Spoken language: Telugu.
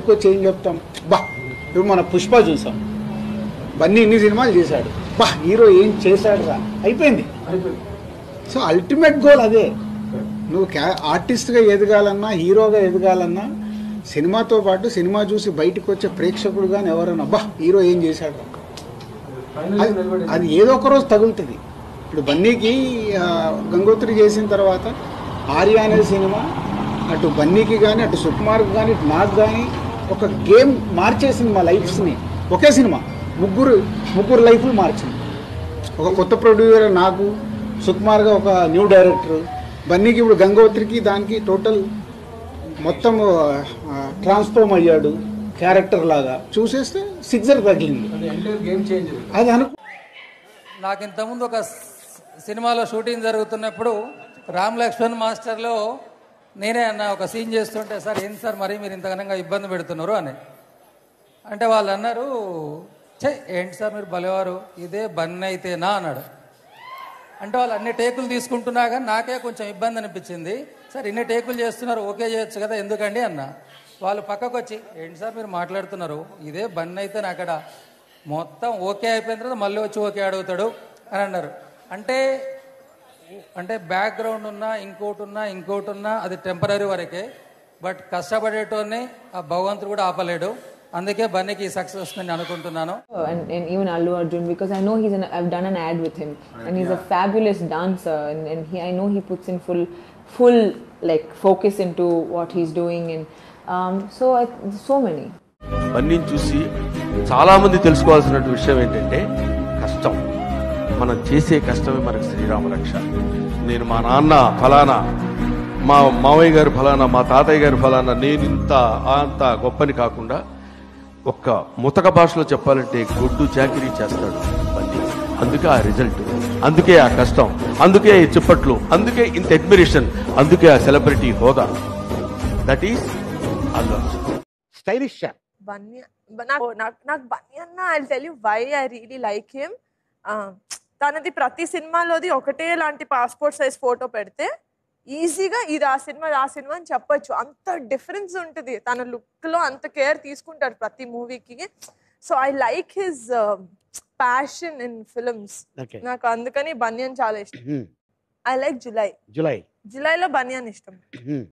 వచ్చి ఏం చెప్తాం బా ఇప్పుడు మన పుష్ప చూసాం బన్నీ ఇన్ని సినిమాలు చేశాడు బా హీరో ఏం చేశాడు రా అయిపోయింది సో అల్టిమేట్ గోల్ అదే నువ్వు క్యా ఆర్టిస్ట్గా ఎదగాలన్నా హీరోగా ఎదగాలన్నా సినిమాతో పాటు సినిమా చూసి బయటకు వచ్చే ప్రేక్షకుడు కానీ ఎవరైనా బా హీరో ఏం చేశాడు రా అది- అది ఏదో ఒక రోజు తగులుతుంది ఇప్పుడు బన్నీకి ఆ, గంగోత్రి చేసిన తర్వాత ఆర్య అనే సినిమా అటు బన్నీకి కానీ అటు సుకుమార్కి కానీ ఇటు నాకు కానీ ఒక గేమ్ మార్చేసింది మా లైఫ్స్ని ఒకే సినిమా ముగ్గురు ముగ్గురు లైఫ్లు మార్చింది ఒక కొత్త ప్రొడ్యూసర్ నాకు సుకుమార్గా ఒక న్యూ డైరెక్టర్ బన్నీకి ఇప్పుడు గంగోత్రికి దానికి టోటల్ మొత్తం ట్రాన్స్ఫార్మ్ అయ్యాడు క్యారెక్టర్ లాగా చూసేస్తే సిక్సర్ తగిలింది గేమ్ చేంజ్ అది అను నాకు ఇంతకుముందు ఒక స్- సినిమాలో షూటింగ్ జరుగుతున్నప్పుడు రామ్ లక్ష్మణ్ మాస్టర్లో నేనే అన్న ఒక సీన్ చేస్తుంటే సార్ ఏంటి సార్ మరి మీరు ఇంతగానంగా ఇబ్బంది పెడుతున్నారు అని అంటే వాళ్ళు అన్నారు చే ఏంటి సార్ మీరు భలేవారు ఇదే బన్ అయితేనా అన్నాడు అంటే వాళ్ళు అన్ని టేకులు తీసుకుంటున్నా కానీ నాకే కొంచెం ఇబ్బంది అనిపించింది సార్ ఇన్ని టేకులు చేస్తున్నారు ఓకే చేయొచ్చు కదా ఎందుకండి అన్న వాళ్ళు పక్కకు వచ్చి ఏంటి సార్ మీరు మాట్లాడుతున్నారు ఇదే బన్ అయితే నా అక్కడ మొత్తం ఓకే అయిపోయిన తర్వాత మళ్ళీ వచ్చి ఓకే అడుగుతాడు అని అన్నారు అంటే అంటే బ్యాక్గ్రౌండ్ ఉన్నా ఇంకోటి ఉన్నా ఇంకోటి ఉన్నా అది టెంపరీ వరకే బట్ కష్టపడేటోని ఆ భగవంతుడు కూడా ఆపలేడు అందుకే బన్నీకి సక్సెస్ వస్తుందని అనుకుంటున్నాను and, and even Allu Arjun because I know he's an I've done an ad with him and he's a fabulous dancer and, and he I know he puts in full full like focus into what he's doing and um, so I, so many. బన్నీని చూసి చాలా మంది తెలుసుకోవాల్సిన విషయం ఏంటంటే కష్టం మనం చేసే కష్టమే మనకు శ్రీరామ రక్ష నేను మా నాన్న ఫలానా మా మావయ్య గారు ఫలానా మా తాతయ్య గారు ఫలానా నేను ఇంత ఆ అంత గొప్పని కాకుండా ఒక్క ముతక భాషలో చెప్పాలంటే గొడ్డు చాకిరీ చేస్తాడు బన్నీ అందుకే ఆ రిజల్ట్ అందుకే ఆ కష్టం అందుకే ఈ చిప్పట్లు అందుకే ఇంత అడ్మిరేషన్ అందుకే ఆ సెలబ్రిటీ హోదా that is Allu Arjun stylish shop బన్య బ- నాకు నాకు నాకు బన్య అన్న I tell you why I really like him తనది ప్రతి సినిమాలోది ఒకటే లాంటి పాస్పోర్ట్ సైజ్ ఫోటో పెడితే ఈజీగా ఇది ఆ సినిమా ఆ సినిమా అని చెప్పొచ్చు అంత డిఫరెన్స్ ఉంటుంది తన లుక్ లో అంత కేర్ తీసుకుంటారు ప్రతి మూవీకి so I like his passion in films Okay. నాకు అందుకని బన్యన్ చాలా ఇష్టం ఐ లైక్ జులై జులై జులైలో బన్యన్ ఇష్టం